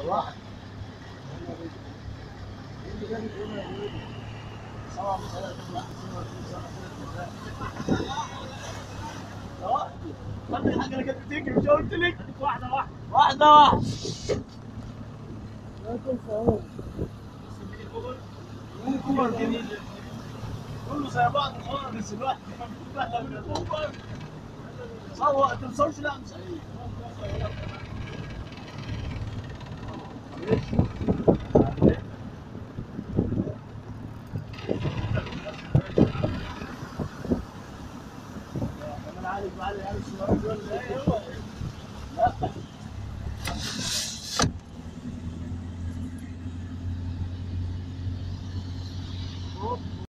واحد خلي الحاجة اللي كانت بتجري مش قلت لك واحدة واحدة واحدة واحدة لا تنسى كوبر جديد كله زي بعض خالص الواحد واحدة من الكوبر صور انت مصورش لا مش كمان عارف معلي عارف الصغير دول